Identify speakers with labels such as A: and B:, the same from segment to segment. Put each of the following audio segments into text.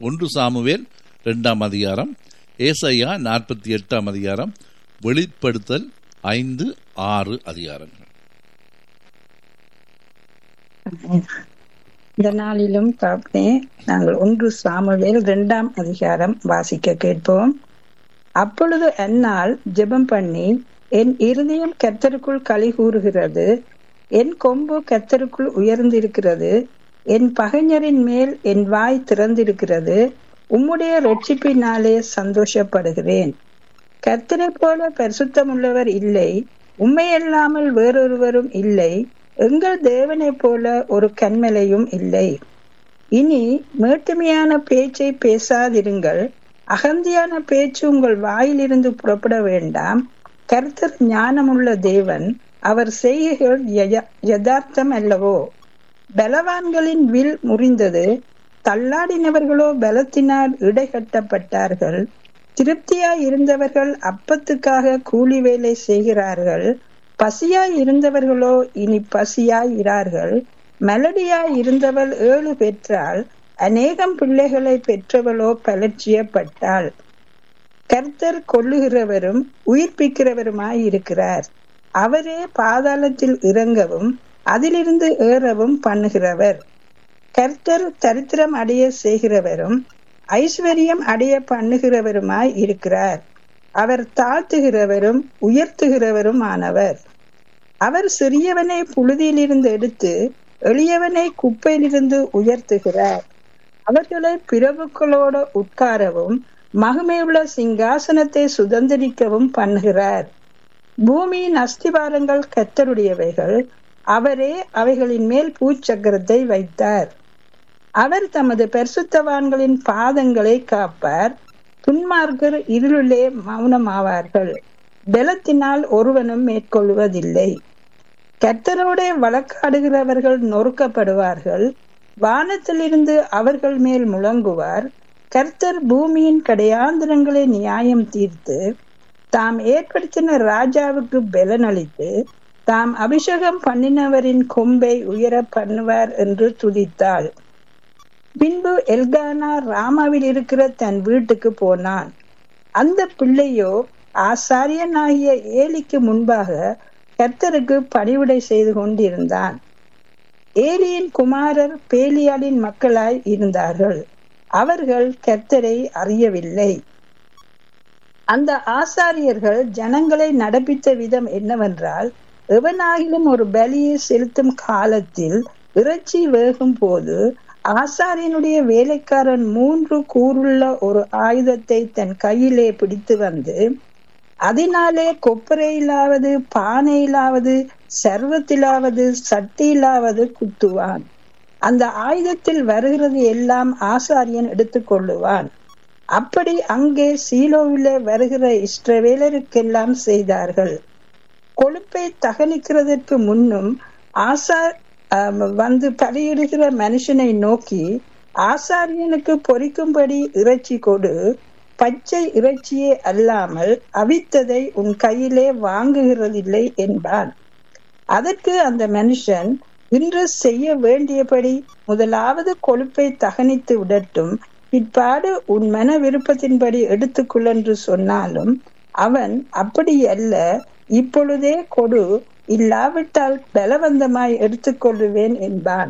A: ஒன்று சாமுவேல் இரண்டாம் அதிகாரம் ஏசையா நாற்பத்தி எட்டாம் அதிகாரம் வெளிப்படுத்தல் ஐந்து ஆறு அதிகாரங்கள்
B: இந்த நாளிலும் தாப்னே நாங்கள் ஒன்று சாமுவேல் இரண்டாம் அதிகாரம் வாசிக்க கேட்போம் அப்பொழுது அந்நாள் ஜெபம் பண்ணி என் இருதயம் கத்தருக்குள் களி கூறுகிறது என் கொம்பு கத்தருக்குள் உயர்ந்திருக்கிறது என் பகைஞரின் மேல் என் வாய் திறந்திருக்கிறது உம்முடைய ரட்சிப்பினாலே சந்தோஷப்படுகிறேன் கர்த்தரை போல பரிசுத்தமுள்ளவர் இல்லை உண்மையல்லாமல் வேறொருவரும் இல்லை எங்கள் தேவனைப் போல ஒரு கண்மலையும் இல்லை இனி மேட்டுமையான பேச்சை பேசாதிருங்கள் அகந்தியான பேச்சு உங்கள் வாயிலிருந்து புறப்பட வேண்டாம் கர்த்தர் ஞானமுள்ள தேவன் அவர் செய்கைகள் யதார்த்தம் அல்லவோ பலவான்களின் வில் முறிந்தது தள்ளாடினவர்களோ பலத்தினால் இடைகட்டப்பட்டார்கள் திருப்தியாய் இருந்தவர்கள் அப்பத்துக்காக கூலி வேலை செய்கிறார்கள் பசியாய் இருந்தவர்களோ இனி பசியாய் இரார்கள் மெலடியாய் இருந்தவள் ஏழு பெற்றால் அநேகம் பிள்ளைகளை பெற்றவளோ பலட்சியப்பட்டாள் கர்த்தர் கொல்லுகிறவரும் உயிர்ப்பிக்கிறவருமாய் இருக்கிறார் அவரே பாதாளத்தில் இறங்கவும் அதிலிருந்து ஏறவும் பண்ணுகிறவர் கர்த்தர் தரித்திரம் அடைய செய்கிறவரும் ஐஸ்வர்யம் அடைய பண்ணுகிறவருமாய் இருக்கிறார் அவர் தாழ்த்துகிறவரும் உயர்த்துகிறவரும் ஆனவர் அவர் சிறியவனை புழுதியிலிருந்து எடுத்து எளியவனை குப்பையிலிருந்து உயர்த்துகிறார் அவர்களை பிரபுக்களோடு உட்காரவும் மகிமையுள்ள சிங்காசனத்தை சுதந்திரிக்கவும் பண்ணுகிறார் பூமியின் அஸ்திவாரங்கள் கத்தருடையவைகள் அவரே அவைகளின் மேல் பூச்சக்கரத்தை வைத்தார் அவர் தமது பரிசுத்தவான்களின் பாதங்களை காப்பார் துன்மார்க்கர் இருளிலே மௌனமாவார்கள் பலத்தினால் ஒருவனும் மேற்கொள்வதில்லை கர்த்தரோட வழக்காடுகிறவர்கள் நொறுக்கப்படுவார்கள் வானத்திலிருந்து அவர்கள் மேல் முழங்குவார் கர்த்தர் பூமியின் கடையாந்திரங்களை நியாயம் தீர்த்து தாம் ஏற்படுத்தின ராஜாவுக்கு பலனளித்து தாம் அபிஷேகம் பண்ணினவரின் கொம்பை உயர பண்ணுவார் என்று துதித்தாள் பின்பு எல்கானா ராமாவில் இருக்கிற தன் வீட்டுக்கு போனான் அந்த பிள்ளையோ ஆசாரியனாகிய ஏலிக்கு முன்பாக கர்த்தருக்கு பணிவிடை செய்து கொண்டிருந்தான் ஏலியின் குமாரர் பேலியாளின் மக்களாய் இருந்தார்கள் அவர்கள் கர்த்தரை அறியவில்லை அந்த ஆசாரியர்கள் ஜனங்களை நடப்பித்த விதம் என்னவென்றால் எவனாகிலும் ஒரு பலியை செலுத்தும் காலத்தில் இறைச்சி வேகும் போது ஆசாரியனுடைய வேலைக்காரன் மூன்று கூறுள்ள ஒரு ஆயுதத்தை தன் கையிலே பிடித்து வந்து அதனாலே கொப்பரையிலாவது பானையிலாவது சர்வத்திலாவது சட்டியிலாவது குத்துவான் அந்த ஆயுதத்தில் வருகிறது எல்லாம் ஆசாரியன் எடுத்துக்கொள்ளுவான் அப்படி அங்கே சீலோவில வருகிற இஷ்டவேலருக்கெல்லாம் செய்தார்கள் கொழுப்பை தகனிக்கிறதற்கு முன்னும் ஆசா வந்து பலியிடுகிற மனுஷனை நோக்கி ஆசாரியனுக்கு பொறிக்கும்படி இறைச்சி கொடு பச்சை இறைச்சியே அல்லாமல் அவித்ததை உன் கையிலே வாங்குகிறதில்லை என்பான் அதற்கு அந்த மனுஷன் இன்று செய்ய வேண்டியபடி முதலாவது கொழுப்பை தகனித்து விடட்டும் பிற்பாடு உன் மன விருப்பத்தின்படி எடுத்துக்கொள் என்று சொன்னாலும் அவன் அப்படி அல்ல இப்பொழுதே கொடு இல்லாவிட்டால் பலவந்தமாய் எடுத்துக்கொள்ளுவேன் என்பான்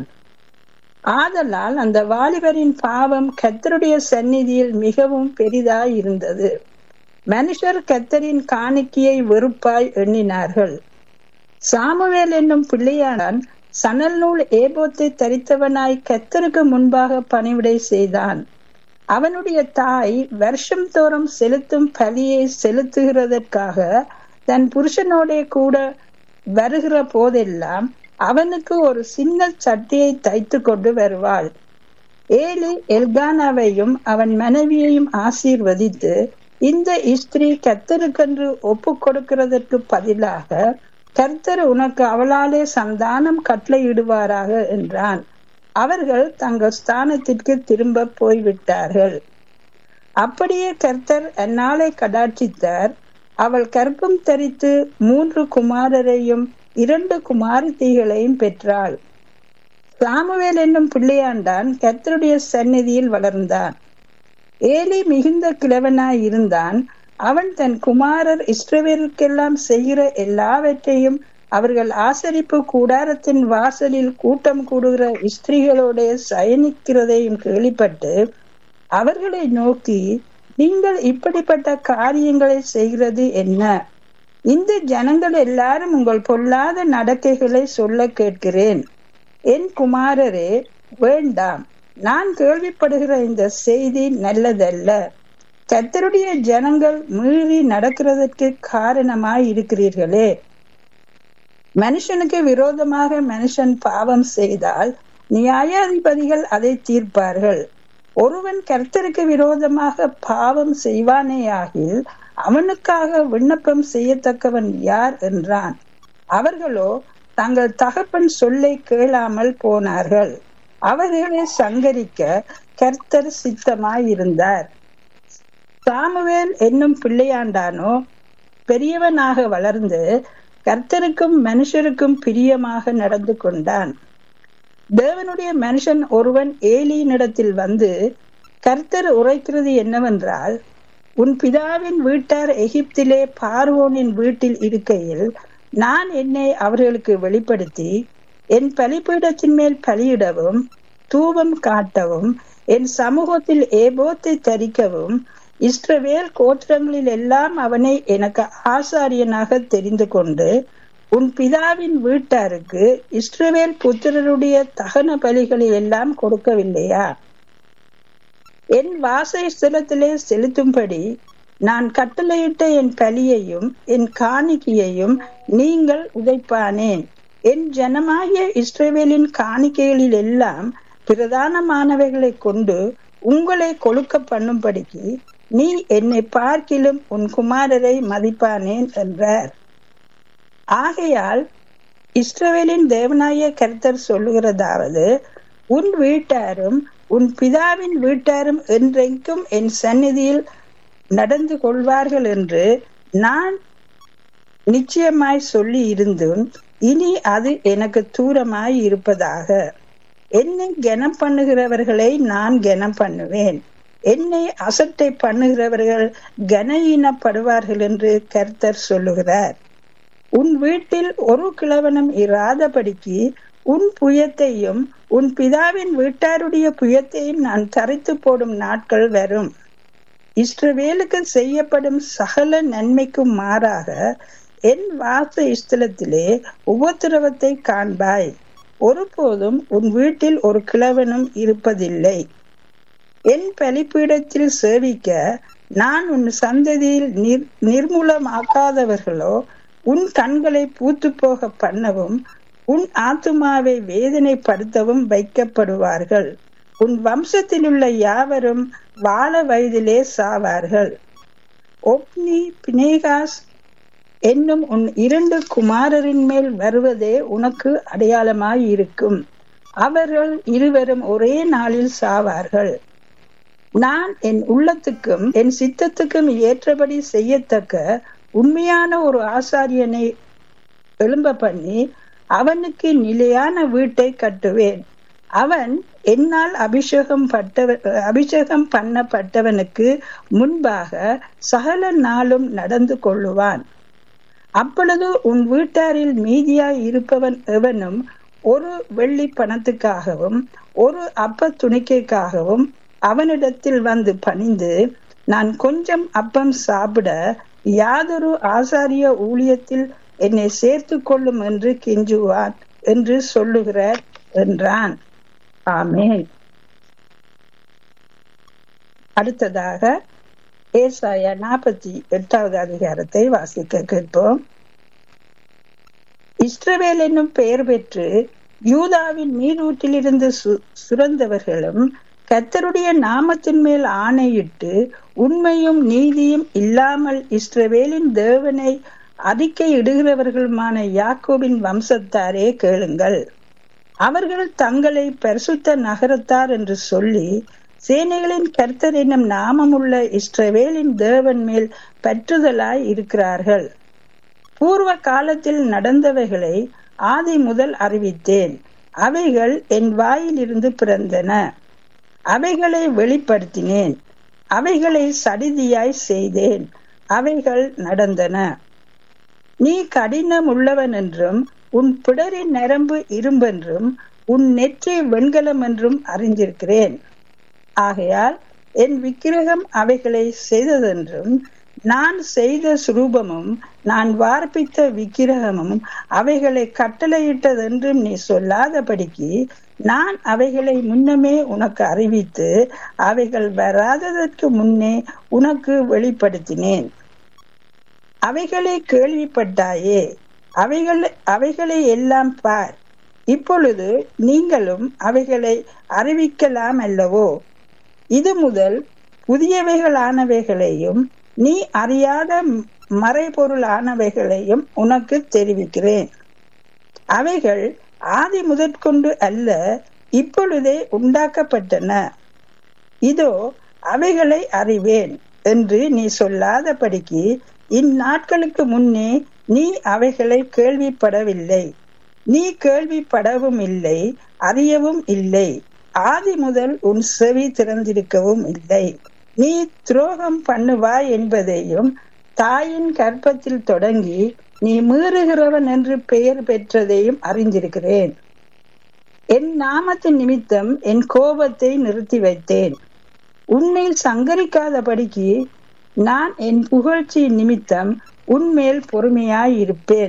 B: ஆதலால் அந்த வாலிபரின் பாவம் கத்தருடைய சந்நிதியில் மிகவும் பெரிதாய் இருந்தது மனுஷர் கத்தரின் காணிக்கையை வெறுப்பாய் எண்ணினார்கள் சாமுவேல் என்னும் பிள்ளையானான் சணல் நூல் ஏபோத்தை தரித்தவனாய் கத்தருக்கு முன்பாக பணிவிடை செய்தான் அவனுடைய தாய் வருஷம் தோறும் செலுத்தும் பலியை செலுத்துகிறதற்காக தன் புருஷனோட கூட வருகிற போதெல்லாம் அவனுக்கு ஒரு சின்ன சட்டியை தைத்து கொண்டு வருவாள் ஏலி எல்கானாவையும் அவன் மனைவியையும் ஆசீர்வதித்து இந்த இஸ்திரி கத்தருக்கென்று ஒப்பு கொடுக்கிறதற்கு பதிலாக கர்த்தர் உனக்கு அவளாலே சந்தானம் கட்டளையிடுவாராக என்றான் அவர்கள் தங்கள் ஸ்தானத்திற்கு திரும்ப போய்விட்டார்கள் அப்படியே கர்த்தர் அந்நாளை கடாட்சித்தார் அவள் கற்பம் தரித்து மூன்று குமாரரையும் இரண்டு குமாரத்திகளையும் பெற்றாள் சாமுவேல் என்னும் பிள்ளையாண்டான் கர்த்தருடைய சந்நிதியில் வளர்ந்தான் ஏலி மிகுந்த கிழவனாய் இருந்தான் அவன் தன் குமாரர் இஸ்ரவேலுக்கெல்லாம் செய்கிற எல்லாவற்றையும் அவர்கள் ஆசரிப்பு கூடாரத்தின் வாசலில் கூட்டம் கூடுகிற ஸ்திரீகளோட சயனிக்கிறதையும் கேள்விப்பட்டு அவர்களை நோக்கி நீங்கள் இப்படிப்பட்ட காரியங்களை செய்கிறது என்ன இந்த ஜனங்கள் எல்லாரும் உங்கள் பொல்லாத நடக்கைகளை சொல்ல கேட்கிறேன் என் குமாரரே வேண்டாம் நான் கேள்விப்படுகிற இந்த செய்தி நல்லதல்ல கத்தருடைய ஜனங்கள் மீறி நடக்கிறதற்கு காரணமாய் இருக்கிறீர்களே மனுஷனுக்கு விரோதமாக மனுஷன் பாவம் செய்தால் நியாயாதிபதிகள் அதை தீர்ப்பார்கள் ஒருவன் கர்த்தருக்கு விரோதமாக பாவம் செய்வானேயாகில் அவனுக்காக விண்ணப்பம் செய்யத்தக்கவன் யார் என்றான் அவர்களோ தங்கள் தகப்பன் சொல்லை கேளாமல் போனார்கள் அவர்களை சங்கரிக்க கர்த்தர் சித்தமாயிருந்தார் சாமுவேல் என்னும் பிள்ளையாண்டானோ பெரியவனாக வளர்ந்து கர்த்தருக்கும் மனுஷருக்கும் பிரியமாக நடந்து கொண்டான் தேவனுடைய மனுஷன் ஒருவன் ஏலியினிடத்தில் வந்து கர்த்தர் உரைக்கிறது என்னவென்றால் உன் பிதாவின் வீட்டார் எகிப்திலே பார்வோனின் வீட்டில் இருக்கையில் நான் என்னை அவர்களுக்கு வெளிப்படுத்தி என் பலிபீடத்தின் மேல் பலியிடவும் தூபம் காட்டவும் என் சமூகத்தில் ஏபோத்தை தரிக்கவும் இஸ்ரவேல் கோத்திரங்களில் எல்லாம் அவனை எனக்கு ஆசாரியனாக தெரிந்து கொண்டு உன் பிதாவின் வீட்டாருக்கு இஸ்ரவேல் புத்திரருடைய தகன பலிகளை எல்லாம் கொடுக்கவில்லையா என் வாசஸ்தலத்திலே செலுத்தும்படி நான் கட்டளையிட்ட என் பலியையும் என் காணிக்கையையும் நீங்கள் உதைப்பானேன் என் ஜனமாகிய இஸ்ரேவேலின் காணிக்கைகளில் எல்லாம் பிரதானமானவைகளை கொண்டு உங்களை கொழுக்க பண்ணும்படிக்கு நீ என்னை பார்க்கிலும் உன் குமாரரை மதிப்பானேன் என்றார் ஆகையால் இஸ்ரவேலின் தேவனாய கர்த்தர் சொல்லுகிறதாவது உன் வீட்டாரும் உன் பிதாவின் வீட்டாரும் என்றைக்கும் என் சந்நிதியில் நடந்து கொள்வார்கள் என்று நான் நிச்சயமாய் சொல்லி இருந்தும் இனி அது எனக்கு தூரமாய் இருப்பதாக என்னை கனம் பண்ணுகிறவர்களை நான் கனம் பண்ணுவேன் என்னை அசட்டை பண்ணுகிறவர்கள் கனஈனப்படுவார்கள் என்று கர்த்தர் சொல்லுகிறார் உன் வீட்டில் ஒரு கிழவனும் இராதபடிக்கு உன் புயத்தையும் உன் பிதாவின் வீட்டாருடைய புயத்தையும் நான் தரித்து போடும் நாட்கள் வரும் இஸ்ரவேலுக்கு செய்யப்படும் சகல நன்மைக்கும் மாறாக என் வாச ஸ்தலத்திலே உபத்திரவத்தை காண்பாய் ஒருபோதும் உன் வீட்டில் ஒரு கிழவனும் இருப்பதில்லை என் பலிப்பீடத்தில் சேவிக்க நான் உன் சந்ததியில் நிர் நிர்மூலமாக்காதவர்களோ உன் கண்களை பூத்து போக பண்ணவும் உன் ஆத்துமாவை வேதனைப்படுத்தவும் வைக்கப்படுவார்கள் உன் வம்சத்தில் உள்ள யாவரும் வாழ வயதிலே சாவார்கள் ஒப்னி பினேகாஸ் என்னும் உன் இரண்டு குமாரரின் மேல் வருவதே உனக்கு அடையாளமாய் இருக்கும் அவர்கள் இருவரும் ஒரே நாளில் சாவார்கள் நான் என் உள்ளத்துக்கும் என் சித்தத்துக்கும் ஏற்றபடி செய்யத்தக்க உண்மையான ஒரு ஆசாரியனை எழும்ப பண்ணி அவனுக்கு நிலையான வீட்டை கட்டுவேன் அவன் என்னால் அபிஷேகம் பட்டவ அபிஷேகம் பண்ணப்பட்டவனுக்கு முன்பாக சகல நாளும் நடந்து கொள்ளுவான் அப்பொழுது உன் வீட்டாரில் மீதியாய் இருப்பவன் எவனும் ஒரு வெள்ளி பணத்துக்காகவும் ஒரு அப்ப துணிக்கைக்காகவும் அவனிடத்தில் வந்து பணிந்து நான் கொஞ்சம் அப்பம் சாப்பிட யாதொரு ஆசாரிய ஊழியத்தில் என்னை சேர்த்து கொள்ளும் என்று கெஞ்சுவான் என்று சொல்லுகிறார் என்றான் ஆமேன் அடுத்ததாக ஏசாயா நாற்பத்தி எட்டாவது அதிகாரத்தை வாசிக்க கேட்போம் இஸ்ரவேல் என்னும் பெயர் பெற்று யூதாவின் நீரூற்றிலிருந்து சு சுரந்தவர்களும் கத்தருடைய நாமத்தின் மேல் ஆணையிட்டு உண்மையும் நீதியும் இல்லாமல் இஸ்ரவேலின் தேவனை அறிக்கை இடுகிறவர்களுமான யாக்கோபின் வம்சத்தாரே கேளுங்கள் அவர்கள் தங்களை பரிசுத்த நகரத்தார் என்று சொல்லி சேனைகளின் கர்த்தர் என்னும் நாமமுள்ள இஸ்ரவேலின் தேவன் மேல் பற்றுதலாய் இருக்கிறார்கள் பூர்வ காலத்தில் நடந்தவைகளை ஆதி முதல் அறிவித்தேன் அவைகள் என் வாயிலிருந்து பிறந்தன அவைகளை வெளிப்படுத்தினேன் அவைகளை சடிதியாய் செய்தேன் அவைகள் நடந்தன நீ கடினம் உள்ளவன் என்றும் உன் பிடரின் நரம்பு இரும்பென்றும் உன் நெற்றி வெண்கலம் என்றும் அறிந்திருக்கிறேன் ஆகையால் என் விக்கிரகம் அவைகளை செய்ததென்றும் நான் செய்த சுரூபமும் நான் வார்ப்பித்த விக்கிரகமும் அவைகளை கட்டளையிட்டதென்றும் நீ சொல்லாதபடிக்கு நான் அவைகளை முன்னமே உனக்கு அறிவித்து அவைகள் வராததற்கு முன்னே உனக்கு வெளிப்படுத்தினேன் அவைகளை கேள்விப்பட்டாயே அவைகள் அவைகளை எல்லாம் பார் இப்பொழுது நீங்களும் அவைகளை அறிவிக்கலாம் அல்லவோ இது முதல் புதியவைகளானவைகளையும் நீ அறியாத மறைபொருளானவைகளையும் உனக்கு தெரிவிக்கிறேன் அவைகள் ஆதி முதற்கொண்டு அல்ல இப்பொழுதே உண்டாக்கப்பட்டன இதோ அவைகளை அறிவேன் என்று நீ சொல்லாதபடிக்கு இந்நாட்களுக்கு முன்னே நீ அவைகளை கேள்விப்படவில்லை நீ கேள்விப்படவும் இல்லை அறியவும் இல்லை ஆதி முதல் உன் செவி திறந்திருக்கவும் இல்லை நீ துரோகம் பண்ணுவாய் என்பதையும் தாயின் கற்பத்தில் தொடங்கி நீ மீறுகிறவன் என்று பெயர் பெற்றதையும் அறிந்திருக்கிறேன் என் நாமத்தின் நிமித்தம் என் கோபத்தை நிறுத்தி வைத்தேன் உன்னை சங்கரிக்காதபடிக்கு நான் என் புகழ்ச்சியின் நிமித்தம் உன்மேல் பொறுமையாய் இருப்பேன்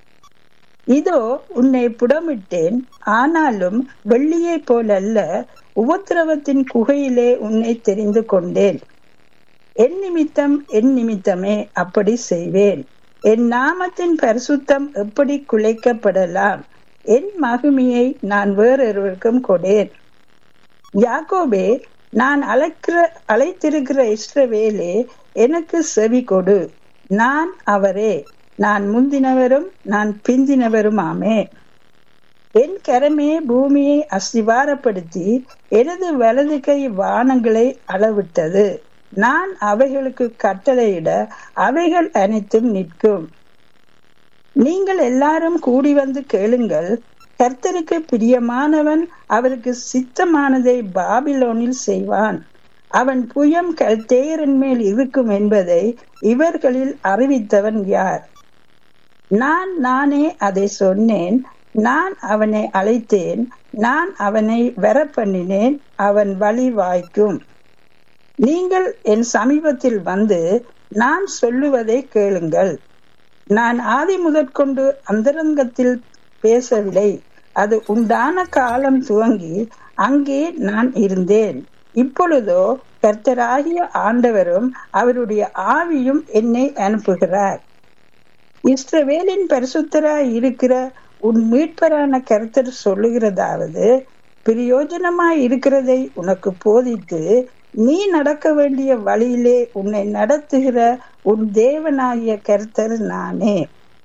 B: இதோ உன்னை புடமிட்டேன் ஆனாலும் வெள்ளியைப் போலல்ல உபத்திரவத்தின் குகையிலே உன்னை தெரிந்து கொண்டேன் என் நிமித்தம் என் நிமித்தமே அப்படி செய்வேன் என் நாமத்தின் பரிசுத்தம் எப்படி குலைக்கப்படலாம் என் மகிமையை நான் வேறொருவருக்கும் கொடேன் யாக்கோபே நான் அழைக்கிற அழைத்திருக்கிற இஸ்ரவேலே எனக்கு செவி கொடு நான் அவரே நான் முந்தினவரும் நான் பிந்தினவருமாமே என் கரமே பூமியை அஸ்திவாரப்படுத்தி எனது வலது கை வானங்களை அளவிட்டது நான் அவைகளுக்கு கட்டளையிட அவைகள் அனைத்தும் நிற்கும் நீங்கள் எல்லாரும் கூடி வந்து கேளுங்கள் கர்த்தருக்கு பிரியமானவன் அவருக்கு சித்தமானதை பாபிலோனில் செய்வான் அவன் புயம் கல்தேயரின் மேல் இருக்கும் என்பதை இவர்களில் அறிவித்தவன் யார் நான் நானே அதை சொன்னேன் நான் அவனை அழைத்தேன் நான் அவனை வர பண்ணினேன் அவன் வழி வாய்க்கும் நீங்கள் என் சமீபத்தில் வந்து நான் சொல்லுவதை கேளுங்கள் நான் ஆதி முதற்கொண்டு அந்தரங்கத்தில் பேசவில்லை அது உண்டான காலம் துவங்கி அங்கே நான் இருந்தேன் இப்பொழுதோ கர்த்தராகிய ஆண்டவரும் அவருடைய ஆவியும் என்னை அனுப்புகிறார் இஸ்ரவேலின் பரிசுத்தராய் இருக்கிற உன் மீட்பரான கர்த்தர் சொல்லுகிறதாவது பிரயோஜனமாய் இருக்கிறதை உனக்கு போதித்து நீ நடக்க வேண்டிய வழியிலே உன்னை நடத்துகிற உன் தேவனாகிய கர்த்தர் நானே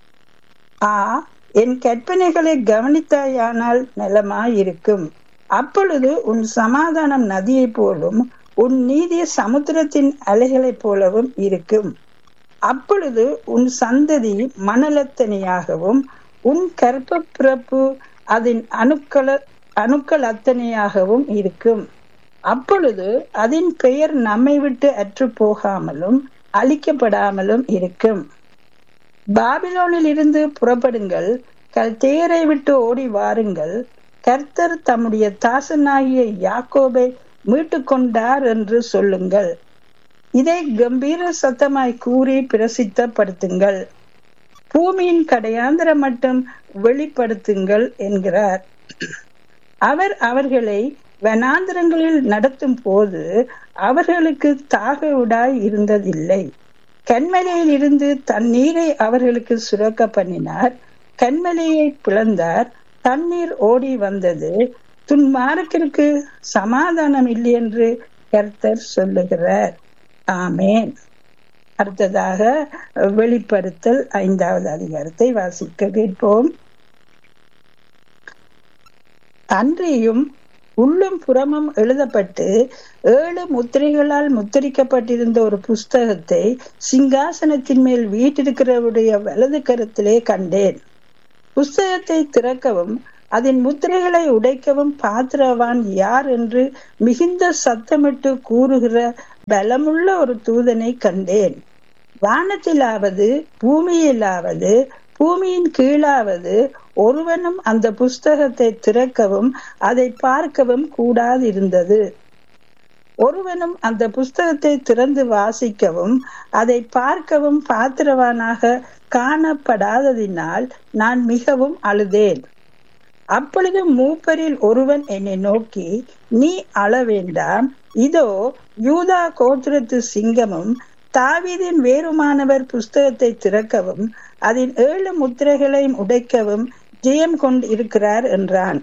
B: ஆ என் கற்பனைகளை கவனித்தாயானால் நலமாயிருக்கும் அப்பொழுது உன் சமாதானம் நதியைப் போலும் உன் நீதி சமுத்திரத்தின் அலைகளைப் போலவும் இருக்கும் அப்பொழுது உன் சந்ததி மணலத்தனையாகவும் உன் கற்ப பிறப்பு அதன் அணுக்கள அணுக்கள் அத்தனையாகவும் இருக்கும் அப்பொழுது அதன் பெயர் நம்மை விட்டு அற்று போகாமலும் அழிக்கப்படாமலும் இருக்கும் பாபிலோனில் இருந்து புறப்படுங்கள் கல்தேரை விட்டு ஓடி வாருங்கள் கர்த்தர் தம்முடைய தாசனாகிய யாக்கோபை மீட்டு கொண்டார் என்று சொல்லுங்கள் இதை கம்பீர சத்தமாய் கூறி பிரசித்தப்படுத்துங்கள் பூமியின் கடையாந்திர மட்டும் வெளிப்படுத்துங்கள் என்கிறார் அவர் அவர்களை வனாந்திரங்களில் நடத்தும் போது அவர்களுக்கு தாகவுடாய் இருந்ததில்லை கண்மலையில் இருந்து தண்ணீரை அவர்களுக்கு சுரக்க பண்ணினார் கண்மலையை பிளந்தார் தண்ணீர் ஓடி வந்தது துன்மார்க்கிற்கு சமாதானம் இல்லை என்று கர்த்தர் சொல்லுகிறார் ஆமேன் அடுத்ததாக வெளிப்படுத்தல் ஐந்தாவது அதிகாரத்தை வாசிக்க கேட்போம் அன்றியும் உள்ளும் புறமும் எழுதப்பட்டு ஏழு முத்திரைகளால் முத்திரிக்கப்பட்டிருந்த ஒரு புஸ்தகத்தை சிங்காசனத்தின் மேல் வீட்டிருக்கிறவருடைய வலது கருத்திலே கண்டேன் புஸ்தகத்தை திறக்கவும் அதன் முத்திரைகளை உடைக்கவும் பாத்திரவான் யார் என்று மிகுந்த சத்தமிட்டு கூறுகிற பலமுள்ள ஒரு தூதனை கண்டேன் வானத்திலாவது பூமியிலாவது பூமியின் கீழாவது ஒருவனும் அந்த புஸ்தகத்தை திறக்கவும் அதை பார்க்கவும் கூடாதிருந்தது ஒருவனும் அந்த புஸ்தகத்தை திறந்து வாசிக்கவும் அதை பார்க்கவும் பாத்திரவானாக காணப்படாததினால் நான் மிகவும் அழுதேன் அப்பொழுது மூப்பரில் ஒருவன் என்னை நோக்கி நீ அழ வேண்டாம் இதோ யூதா கோத்திரத்து சிங்கமும் தாவீதின் வேறுமானவர் புஸ்தகத்தை திறக்கவும் அதன் ஏழு முத்திரைகளையும் உடைக்கவும் ஜெயம் கொண்டு இருக்கிறார் என்றான்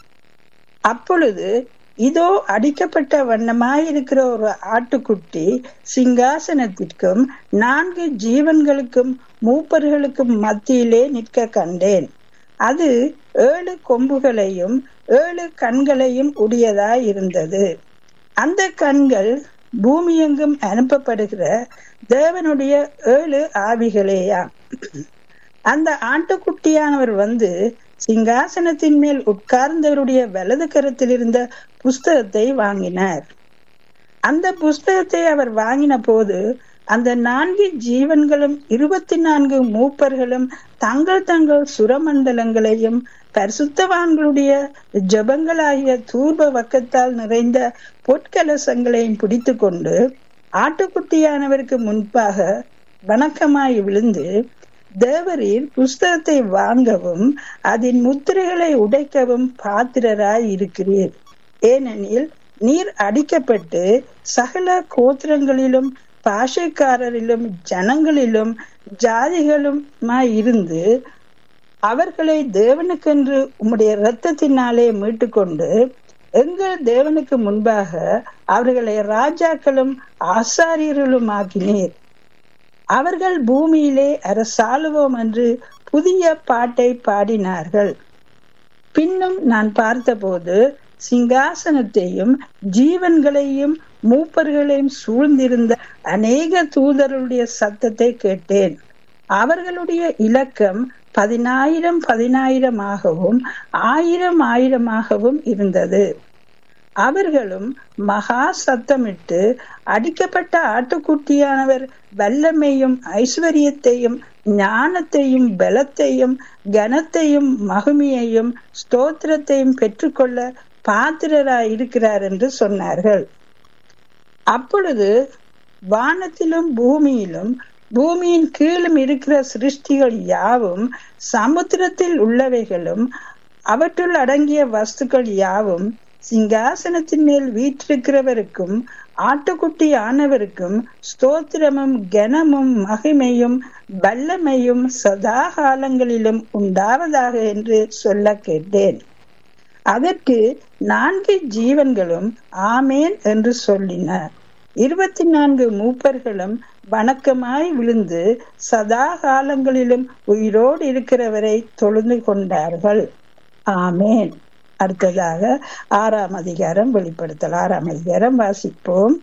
B: அப்பொழுது இதோ அடிக்கப்பட்ட வண்ணமாயிருக்கிற ஒரு ஆட்டுக்குட்டி சிங்காசனத்திற்கும் நான்கு ஜீவன்களுக்கும் மூப்பர்களுக்கும் மத்தியிலே நிற்க கண்டேன் அது ஏழு கொம்புகளையும் ஏழு கண்களையும் உடையதாய் இருந்தது அந்த கண்கள் பூமியெங்கும் அனுப்பப்படுகிற தேவனுடைய ஏழு ஆவிகளேயா அந்த ஆட்டுக்குட்டியானவர் வந்து சிங்காசனத்தின் மேல் உட்கார்ந்தவருடைய வலது கரத்தில் இருந்த புஸ்தகத்தை வாங்கினார் அந்த புஸ்தகத்தை அவர் வாங்கின போது அந்த நான்கு ஜீவன்களும் இருபத்தி நான்கு மூப்பர்களும் தங்கள் தங்கள் சுரமண்டலங்களையும் பரிசுத்தவான்களுடைய ஜபங்களாகிய தூர்ப வக்கத்தால் நிறைந்த பொற்கலசங்களையும் பிடித்து கொண்டு ஆட்டுக்குட்டியானவருக்கு முன்பாக வணக்கமாய் விழுந்து தேவரீர் புஸ்தகத்தை வாங்கவும் அதன் முத்திரைகளை உடைக்கவும் பாத்திரராய் இருக்கிறீர் ஏனெனில் நீர் அடிக்கப்பட்டு சகல கோத்திரங்களிலும் பாஷைக்காரரிலும் ஜனங்களிலும் ஜாதிகளுமாய் இருந்து அவர்களை தேவனுக்கென்று உம்முடைய இரத்தத்தினாலே மீட்டுக்கொண்டு எங்கள் தேவனுக்கு முன்பாக அவர்களை ராஜாக்களும் ஆசாரியர்களும் ஆக்கினீர் அவர்கள் பூமியிலே அரசாளுவோம் என்று புதிய பாட்டை பாடினார்கள் பின்னும் நான் பார்த்தபோது சிங்காசனத்தையும் ஜீவன்களையும் மூப்பர்களையும் சூழ்ந்திருந்த அநேக தூதர்களுடைய சத்தத்தை கேட்டேன் அவர்களுடைய இலக்கம் பதினாயிரம் பதினாயிரமாகவும் ஆயிரம் ஆயிரமாகவும் இருந்தது அவர்களும் மகா சத்தமிட்டு அடிக்கப்பட்ட ஆட்டுக்குட்டியானவர் வல்லமையும் ஐஸ்வர்யத்தையும் ஞானத்தையும் பலத்தையும் கனத்தையும் மகிமையையும் ஸ்தோத்திரத்தையும் பெற்றுக்கொள்ள பாத்திரராய் இருக்கிறார் என்று சொன்னார்கள் அப்பொழுது வானத்திலும் பூமியிலும் பூமியின் கீழும் இருக்கிற சிருஷ்டிகள் யாவும் சமுத்திரத்தில் உள்ளவைகளும் அவற்றுள் அடங்கிய வஸ்துக்கள் யாவும் சிங்காசனத்தின் மேல் வீற்றிருக்கிறவருக்கும் ஆட்டுக்குட்டி ஆனவருக்கும் ஸ்தோத்திரமும் கனமும் மகிமையும் வல்லமையும் சதா காலங்களிலும் உண்டாவதாக என்று சொல்ல கேட்டேன் அதற்கு நான்கு ஜீவன்களும் ஆமேன் என்று சொல்லின இருபத்தி நான்கு மூப்பர்களும் வணக்கமாய் விழுந்து சதா காலங்களிலும் உயிரோடு இருக்கிறவரை தொழுந்து கொண்டார்கள் ஆமேன் அடுத்ததாக ஆறாம் அதிகாரம் வெளிப்படுத்தல் ஆறாம் அதிகாரம் வாசிப்போம்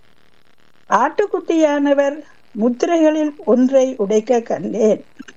B: ஆட்டுக்குட்டியானவர் முத்திரைகளில் ஒன்றை உடைக்க கண்டேன்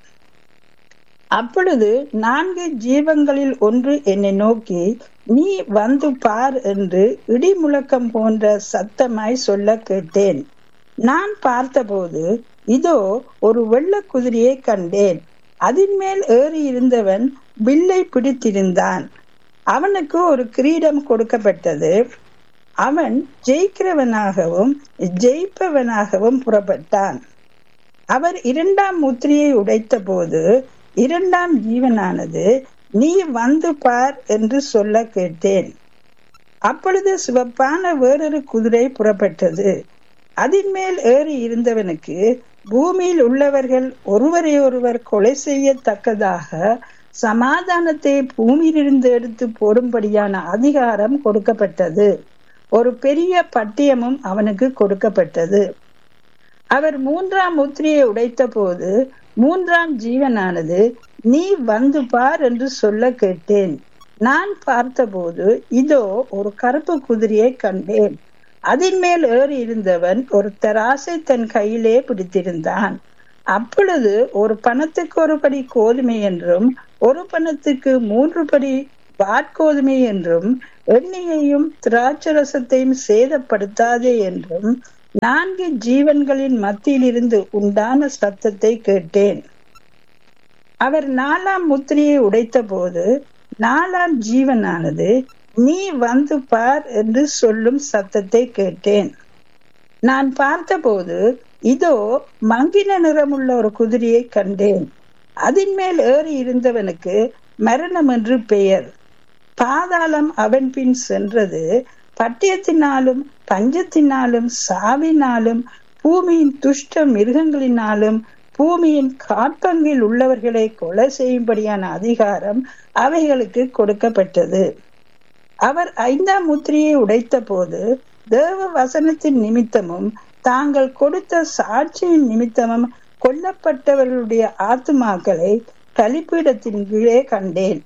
B: அப்பொழுது நான்கு ஜீவங்களில் ஒன்று என்னை நோக்கி நீ வந்து பார் என்று இடி முழக்கம் போன்ற சத்தமாய் சொல்ல கேட்டேன் நான் பார்த்தபோது இதோ ஒரு வெள்ள குதிரையை கண்டேன் அதன் மேல் ஏறி இருந்தவன் வில்லை பிடித்திருந்தான் அவனுக்கு ஒரு கிரீடம் கொடுக்கப்பட்டது அவன் ஜெயிக்கிறவனாகவும் ஜெயிப்பவனாகவும் புறப்பட்டான் அவர் இரண்டாம் முத்திரையை உடைத்த போது இரண்டாம் ஜீவனானது நீ வந்து பார் என்று சொல்ல கேட்டேன் அப்பொழுது சிவப்பான வேறொரு குதிரை புறப்பட்டது அதன் மேல் ஏறி இருந்தவனுக்கு பூமியில் உள்ளவர்கள் ஒருவரை ஒருவர் கொலை செய்யத்தக்கதாக சமாதானத்தை பூமியிலிருந்து எடுத்து போடும்படியான அதிகாரம் கொடுக்கப்பட்டது ஒரு பெரிய பட்டியமும் அவனுக்கு கொடுக்கப்பட்டது அவர் மூன்றாம் முத்திரையை உடைத்த போது மூன்றாம் ஜீவனானது நீ வந்து பார் என்று சொல்ல கேட்டேன் நான் பார்த்தபோது இதோ ஒரு கருப்பு குதிரையை கண்டேன் அதன் மேல் ஏறி இருந்தவன் ஒரு தராசை தன் கையிலே பிடித்திருந்தான் அப்பொழுது ஒரு பணத்துக்கு ஒரு படி கோதுமை என்றும் ஒரு பணத்துக்கு மூன்று படி வாட்கோதுமை என்றும் எண்ணெயையும் திராட்சரசத்தையும் சேதப்படுத்தாதே என்றும் நான்கு ஜீவன்களின் மத்தியிலிருந்து உண்டான சத்தத்தை கேட்டேன் அவர் நாலாம் முத்திரையை உடைத்த போது நாலாம் ஜீவனானது நீ வந்து பார் என்று சொல்லும் சத்தத்தை கேட்டேன் நான் பார்த்தபோது இதோ மங்கின நிறமுள்ள ஒரு குதிரையை கண்டேன் அதன் மேல் ஏறி இருந்தவனுக்கு மரணம் என்று பெயர் பாதாளம் அவன் பின் சென்றது பட்டயத்தினாலும் பஞ்சத்தினாலும் சாவினாலும் பூமியின் துஷ்ட மிருகங்களினாலும் பூமியின் காட்பங்கில் உள்ளவர்களை கொலை செய்யும்படியான அதிகாரம் அவைகளுக்கு கொடுக்கப்பட்டது அவர் ஐந்தாம் முத்திரையை உடைத்த போது தேவ வசனத்தின் நிமித்தமும் தாங்கள் கொடுத்த சாட்சியின் நிமித்தமும் கொல்லப்பட்டவர்களுடைய ஆத்துமாக்களை கலிப்பீடத்தின் கீழே கண்டேன்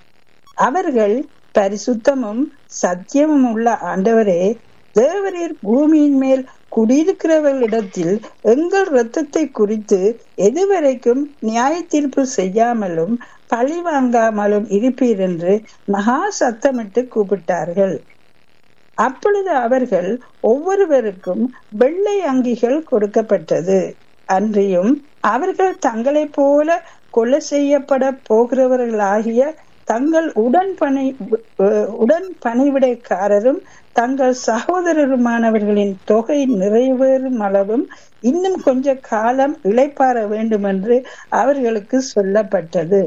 B: அவர்கள் பரிசுத்தமும் சத்தியமும் உள்ள ஆண்டவரே தேவரீர் பூமியின் மேல் குடியிருக்கிறவர்களிடத்தில் எங்கள் இரத்தத்தை குறித்து எதுவரைக்கும் நியாய தீர்ப்பு செய்யாமலும் பழி வாங்காமலும் இருப்பீர் என்று மகா சத்தமிட்டு கூப்பிட்டார்கள் அப்பொழுது அவர்கள் ஒவ்வொருவருக்கும் வெள்ளை அங்கிகள் கொடுக்கப்பட்டது அன்றியும் அவர்கள் தங்களைப் போல கொலை செய்யப்பட போகிறவர்களாகிய தங்கள் உடன் பணி உடன் பணிவிடைக்காரரும் தங்கள் சகோதரருமானவர்களின் தொகை நிறைவேறும் அளவும் இன்னும் கொஞ்ச காலம் இளைப்பாற வேண்டும் என்று அவர்களுக்கு சொல்லப்பட்டது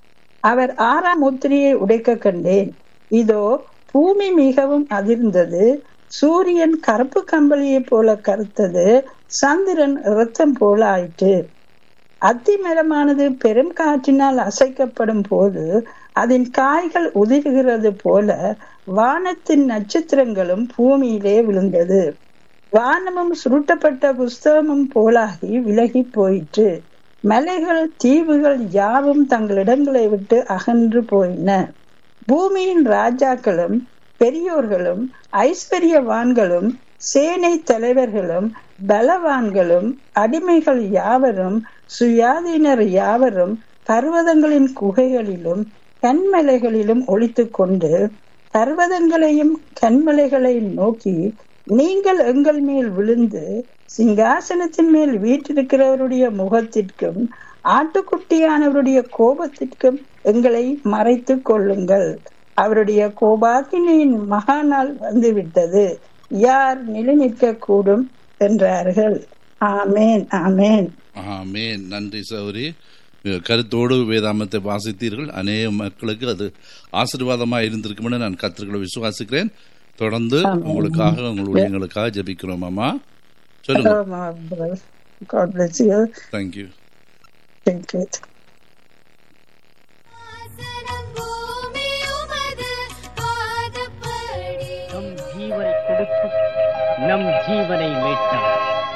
B: அவர் ஆறாம் முத்திரையை உடைக்க கண்டேன் இதோ பூமி மிகவும் அதிர்ந்தது சூரியன் கருப்பு கம்பளியை போல கருத்தது சந்திரன் இரத்தம் போல ஆயிற்று அத்தி மரமானது பெரும் காற்றினால் அசைக்கப்படும் போது அதன் காய்கள் உதிர்கிறது போல வானத்தின் நட்சத்திரங்களும் பூமியிலே விழுந்தது வானமும் சுருட்டப்பட்ட புஸ்தகமும் போலாகி விலகி போயிற்று மலைகள் தீவுகள் யாவும் தங்கள் இடங்களை விட்டு அகன்று போயின பூமியின் ராஜாக்களும் பெரியோர்களும் ஐஸ்வர்யவான்களும் சேனை தலைவர்களும் பலவான்களும் அடிமைகள் யாவரும் சுயாதீனர் யாவரும் பர்வதங்களின் குகைகளிலும் கண்மலைகளிலும் ஒழித்து கொண்டு பர்வதங்களையும் கண்மலைகளையும் நோக்கி நீங்கள் எங்கள் மேல் விழுந்து சிங்காசனத்தின் மேல் வீட்டிருக்கிறவருடைய முகத்திற்கும் ஆட்டுக்குட்டியானவருடைய கோபத்திற்கும் எங்களை மறைத்து கொள்ளுங்கள் அவருடைய கோபாக்கினியின் மகாநாள் வந்துவிட்டது யார் நிலைநிற்க கூடும் என்றார்கள் ஆமேன் ஆமேன்
A: ஆமேன் நன்றி சௌரி கருத்தோடு வேதாமத்தை வாசித்தீர்கள் அநேக மக்களுக்கு அது ஆசீர்வாதமாக இருந்திருக்கும்னு நான் கத்திரிகளை விசுவாசிக்கிறேன் தொடர்ந்து உங்களுக்காக உங்களுடைய எங்களுக்காக ஜபிக்கிறோம் அம்மா சொல்லுங்க
B: God bless you.
A: Thank you
B: Thank you.
C: ஆசனம் பூமி உமது பாதப்படி
D: நம் ஜீவனை கொடுத்து நம் ஜீவனை மீட்டார்